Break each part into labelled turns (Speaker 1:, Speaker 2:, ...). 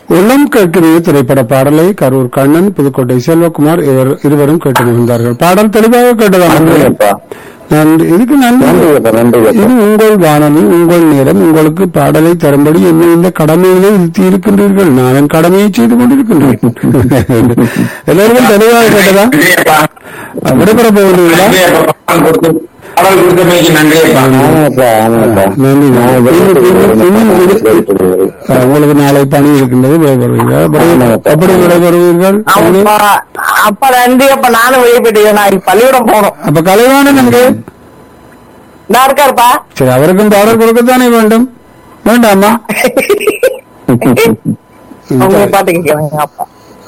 Speaker 1: உள்ளம் கேட்கிறது திரைப்பட பாடலை கரூர் கண்ணன் புதுக்கோட்டை செல்வகுமார் இவர் இருவரும் கேட்டு மகிழ்ந்தார்கள் பாடல் தெளிவாக கேட்டதா
Speaker 2: நன்றிங்கப்பா
Speaker 1: நன்றி இதுக்கு நன்றி
Speaker 2: நன்றிங்கப்பா நன்றிங்கப்பா
Speaker 1: இது உங்கள் வானொலி உங்கள் நேரம் உங்களுக்கு பாடலை தரும்படி என்ன இந்த கடமையிலே இருத்தி இருக்கின்றீர்கள் நான் என் கடமையை செய்து கொண்டிருக்கின்றேன் எல்லோருக்கும் தெளிவாக கேட்டதா
Speaker 3: நன்றியப்பா.
Speaker 1: விடைபெற போகிறீர்களா
Speaker 3: நன்றியப்பா. பாடல் கொடுத்து- பாடல் கொடுத்தமைக்கு நன்றியப்பா
Speaker 2: ஆமாப்பா ஆமாப்பா
Speaker 1: நன்றி
Speaker 2: நான்
Speaker 1: நன்றி.
Speaker 2: வெளியிட்டு
Speaker 1: இன்னும் இன்னும் இது-
Speaker 2: வெளியிட்டு
Speaker 1: அஹ், உங்களுக்கு நாளை பணி இருக்கின்றது விடைபெறுவீர்கள் அப்புறம் எப்படி விடைபெறுவீர்கள்
Speaker 4: அப்பா அப்ப நன்றி அப்ப நானும் வெளியிட்டேன் நான் பள்ளிக்கூடம் போகணும்
Speaker 1: அப்ப கலைவாணன் எங்கே
Speaker 4: நான் இருக்காருப்பா
Speaker 1: சரி அவருக்கும் பாடல் கொடுக்கத்தானே வேண்டும் வேண்டாமா
Speaker 4: அவங்க பாட்டு கேட்கறாங்க அப்பா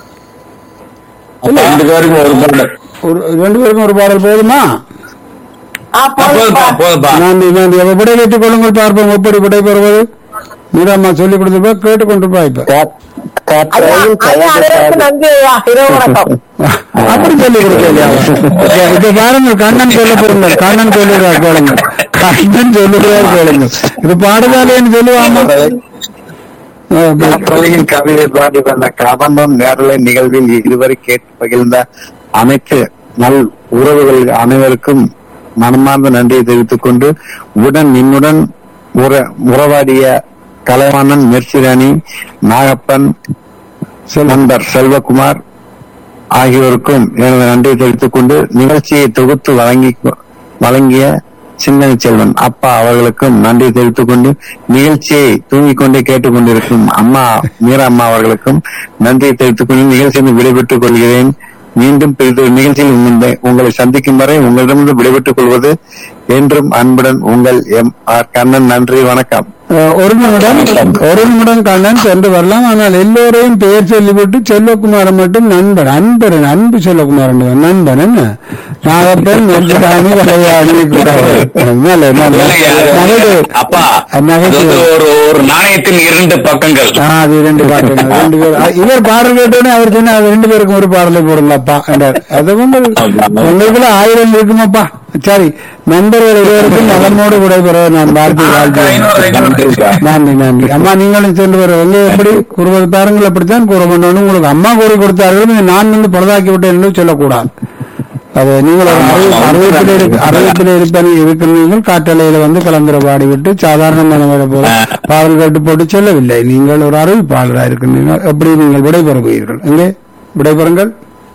Speaker 3: அப்ப ரெண்டு பேருக்கும் ஒரு பாடல்
Speaker 1: ஒரு ரெண்டு பேருக்கும் ஒரு பாடல் போதுமா
Speaker 4: ஆ,
Speaker 3: போதுப்பா
Speaker 4: போதும்ப்பா.
Speaker 3: போதுப்பா
Speaker 1: நன்றி நன்றி அப்ப விடை வைத்துக் கொள்ளுங்கள் பார்ப்போம் எப்படி விடை பெறுவது மீராம்மா சொல்லி கொடுத்துருப்பா கேட்டுக்கொண்டிருப்பா இப்ப
Speaker 4: ஐயா,
Speaker 2: காற்றாயில்
Speaker 4: ஐயா, அனைவருக்கும் நன்றி ஐயா இரவு வணக்கம்
Speaker 1: அப்படி சொல்லி கொடுக்கலையா இப்ப- இப்ப பாருங்க கண்ணன் சொல்ல போறீங்க கண்ணன் சொல்லுகிறார் கேளுங்க கண்ணன் சொல்லுகிறார் கேளுங்க இது பாடுதாலேன்னு சொல்லுவாங்க அஹ் இப்ப-
Speaker 5: காற்றலையின் கவிதை பாடி வந்த கவனம் நேரலை நிகழ்வில் இதுவரை கேட்டு பகிர்ந்த அனைத்து நல் உறவுகள் அனைவருக்கும் மனமார்ந்த நன்றியை தெரிவித்துக் கொண்டு உடன் என்னுடன் உற- உறவாடிய கலைவாணன் மெர்சிராணி நாகப்பன் நண்பர் செல்வகுமார் ஆகியோருக்கும் எனது நன்றியை தெரிவித்துக் கொண்டு நிகழ்ச்சியை தொகுத்து வழங்கி வழங்கிய சிந்தனை செல்வன் அப்பா அவர்களுக்கும் நன்றி தெரிவித்துக் கொண்டு நிகழ்ச்சியை தூங்கிக் கொண்டே கேட்டுக் கொண்டிருக்கும் அம்மா மீரா அம்மா அவர்களுக்கும் நன்றியை தெரிவித்துக் கொண்டு நிகழ்ச்சியில் விடைபெற்றுக் கொள்கிறேன் மீண்டும் பிறிதொரு நிகழ்ச்சியில் உங்களை- உங்களை சந்திக்கும் வரை உங்களிடமிருந்து விடைபெற்றுக் கொள்வது என்றும் அன்புடன் உங்கள் எம் ஆர் கண்ணன் நன்றி வணக்கம்
Speaker 1: அஹ் ஒரு நிமிடம் ஒரு நிமிடம் கண்ணன் சென்று வரலாம் ஆனால் எல்லோரையும் பெயர் சொல்லிவிட்டு செல்வகுமாரன் மட்டும் நண்பன் அன்பரன் அன்பு செல்வகுமாரன் நண்பன் என்ன நாகப்பன் நெல்லிராணி வளையாணி நல்ல நல்ல நகைச்சுவை.
Speaker 3: அப்பா அது
Speaker 1: நகைச்சுவை.
Speaker 3: வந்து ஒரு ஒரு நாணயத்தின் இரண்டு பக்கங்கள்
Speaker 1: ஆ, அது ரெண்டு பாட்டு ரெண்டு பேர் அ, இவர் பாடல் கேட்டோடனே அவர் சொன்ன அது ரெண்டு பேருக்கும் ஒரு பாடலை போடுங்கப்பா என்றார் அது வந்து உங்களுக்குள்ள ஆயிரம் இருக்குமாப்பா சரி நண்பர்கள் இருவருக்கும் நலமோடு விடைபெற நான் வாழ்த்து வாழ்த்து நன்றி நன்றி அம்மா நீங்களும் சென்று வர வந்து எப்படி கூறுவது பாருங்கள் அப்படித்தான் கூற வேண்டும் உங்களுக்கு அம்மா கூறி கொடுத்தார்கள் இதை நான் வந்து பழுதாக்கி விட்டேன் என்று சொல்லக்கூடாது அது நீங்கள் ஒரு அறிவி- அறிவிப்பில் இருக்க- அறிவிப்பில் இருப்ப இருக்கிறீர்கள் காற்றலையில வந்து கலந்துர பாடிவிட்டு சாதாரணமான போல பாடல் கேட்டு போட்டு செல்லவில்லை நீங்கள் ஒரு அறிவிப்பாளராக இருக்கின்றீர்கள் எப்படி நீங்கள் விடைபெறுவீர்கள் எங்கே விடைபெறுங்கள்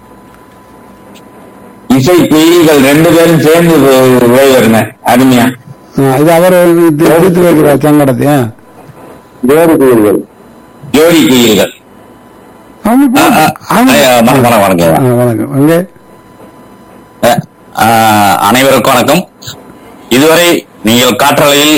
Speaker 3: இசை குயில்கள் ரெண்டு பேரும் சேர்ந்து விளையாடுங்க அருமையா
Speaker 1: ஆ, இது அவர் தீர்த்து வைக்கிறார் சங்கடத்தை ஆ.
Speaker 5: வேறு கோயில்கள்
Speaker 3: ஜோடி குயில்கள்
Speaker 1: அவங்க
Speaker 3: ஆ, ஆ,
Speaker 1: அவங்க-
Speaker 3: ஐயா, வணக்கம், வணக்கம்.
Speaker 1: ஆ, வணக்கம் எங்கே
Speaker 3: அஹ், ஆஹ், அனைவருக்கும் வணக்கம் இதுவரை நீங்கள் காற்றலையில்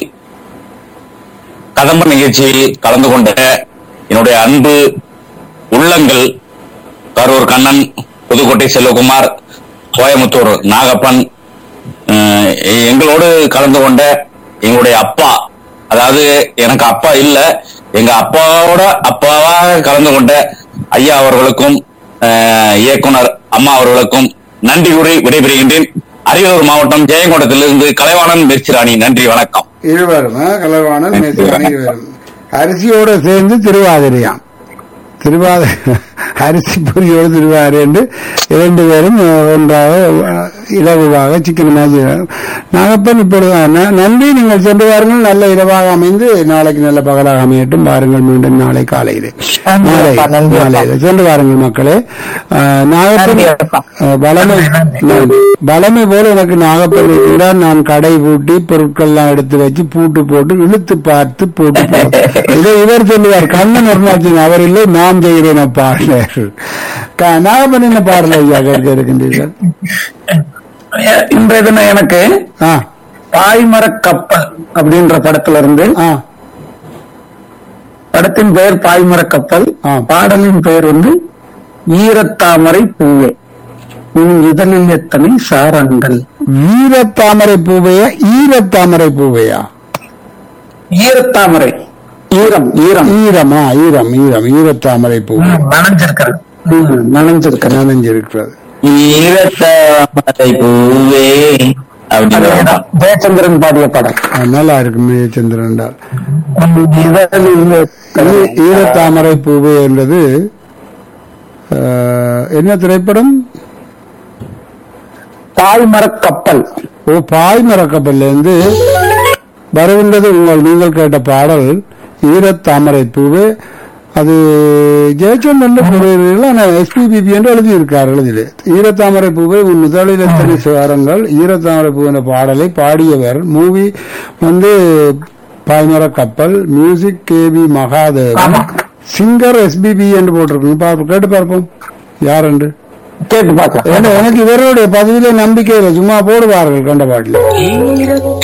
Speaker 3: கதம்ப நிகழ்ச்சியில் கலந்து கொண்ட என்னுடைய அன்பு உள்ளங்கள் கரூர் கண்ணன் புதுக்கோட்டை செல்வகுமார் கோயமுத்தூர் நாகப்பன் அஹ், எங்களோடு கலந்து கொண்ட எங்களுடைய அப்பா அதாவது எனக்கு அப்பா இல்ல எங்க அப்பாவோட அப்பாவாக கலந்து கொண்ட ஐயா அவர்களுக்கும் அஹ், இயக்குனர் அம்மா அவர்களுக்கும் நன்றி கூறி விடைபெறுகின்றேன் அரியலூர் மாவட்டம் ஜெயங்கொண்டத்திலிருந்து கலைவாணன் மிர்ச்சிராணி நன்றி வணக்கம்
Speaker 1: இருவரும் ஆ, கலர்வாணன் மேசிராணி இருவரும் அரிசியோட சேர்ந்து திருவாதிரையாம் திருவாதிரை அரிசி பொரியோடு திருவாதிரை என்று இரண்டு பேரும் அஹ், ஒன்றாக அஹ், இலகுவாக சிக்கனமாக நாகப்பன் இப்பொழுது ந- நன்றி நீங்கள் சென்று வாருங்கள் நல்ல இரவாக அமைந்து நாளைக்கு நல்ல பகலாக அமையட்டும் வாருங்கள் மீண்டும் நாளை காலையிலே
Speaker 4: நன்றி
Speaker 1: நாளை
Speaker 4: அப்பா, நன்றி அப்பா.
Speaker 1: நாளையிலே சென்று வாருங்கள் மக்களே அஹ், நாகப்பன்
Speaker 4: நன்றி அப்பா.
Speaker 1: அஹ், வளமை நன்றி. வளமை போல எனக்கு நாகப்பன் இருக்கிறார் நான் கடை பூட்டி பொருட்கள் எல்லாம் எடுத்து வச்சு பூட்டு போட்டு இழுத்து பார்த்து போட்டு போட்டு இதை இவர் சொல்லுவார் கண்ணன் அருணாச்சன் அவர் இல்லை நான் செய்கிறேன் பாடல நாகப்பன் என்ன பாடல ஐயா கேட்க இருக்கின்றீர்கள்
Speaker 6: இன்றைய தினம் எனக்கு
Speaker 1: ஆ
Speaker 6: பாய்மரக் கப்பல் அப்படின்ற படத்துல இருந்து
Speaker 1: ஆ
Speaker 6: படத்தின் பெயர் பாய்மரக் கப்பல்
Speaker 1: ஆ.
Speaker 6: பாடலின் பெயர் வந்து ஈரத்தாமரை பூவே உன் இதழில் எத்தனை சாரங்கள்
Speaker 1: ஈரத்தாமரை பூவையா ஈரத்தாமரை பூவையா
Speaker 6: ஈரத்தாமரை ஈரம் ஈரம்
Speaker 1: ஈரமா ஈரம் ஈரம் ஈரத்தாமரை பூ
Speaker 6: நனைஞ்சிருக்கிறது ம், நனைஞ்சிருக்கிறது
Speaker 1: நனைஞ்சிருக்கிறது
Speaker 3: ஈரத்தாமரை பூவே அப்படின்னு
Speaker 6: ஜெயச்சந்திரன் பாடிய படம்
Speaker 1: ஆ, நல்லா இருக்கு மேயச்சந்திரன்
Speaker 6: உன் இதழில்
Speaker 1: ஈ- ஈரத்தாமரை பூவே என்பது அஹ், என்ன திரைப்படம்
Speaker 6: தாய்மரக் கப்பல்
Speaker 1: ஓ பாய்மர கப்பல்ல இருந்து வருகின்றது உங்கள் நீங்கள் கேட்ட பாடல் ஈரத்தாமரை பூவே அது ஜெயச்சந்த் என்று கூறுகிறீர்கள் ஆனால் எஸ்பிபிபி என்று எழுதியிருக்கார் எழுதிலே ஈரத்தாமரை பூவை உன் முதலில் எத்தனை சுவாரங்கள் ஈரத்தாமரை பூ என்ற பாடலை பாடியவர் மூவி வந்து Paimara Kappal music KV Mahadevan singer SPB என்று போட்டிருக்கு பார்ப்போம் கேட்டு பார்ப்போம் யார் என்று
Speaker 6: கேட்டு பார்க்கலாம்
Speaker 1: ஏன்னா எனக்கு இவருடைய பதவியில நம்பிக்கை இல்லை சும்மா போடுவார்கள் கண்ட பாட்டில்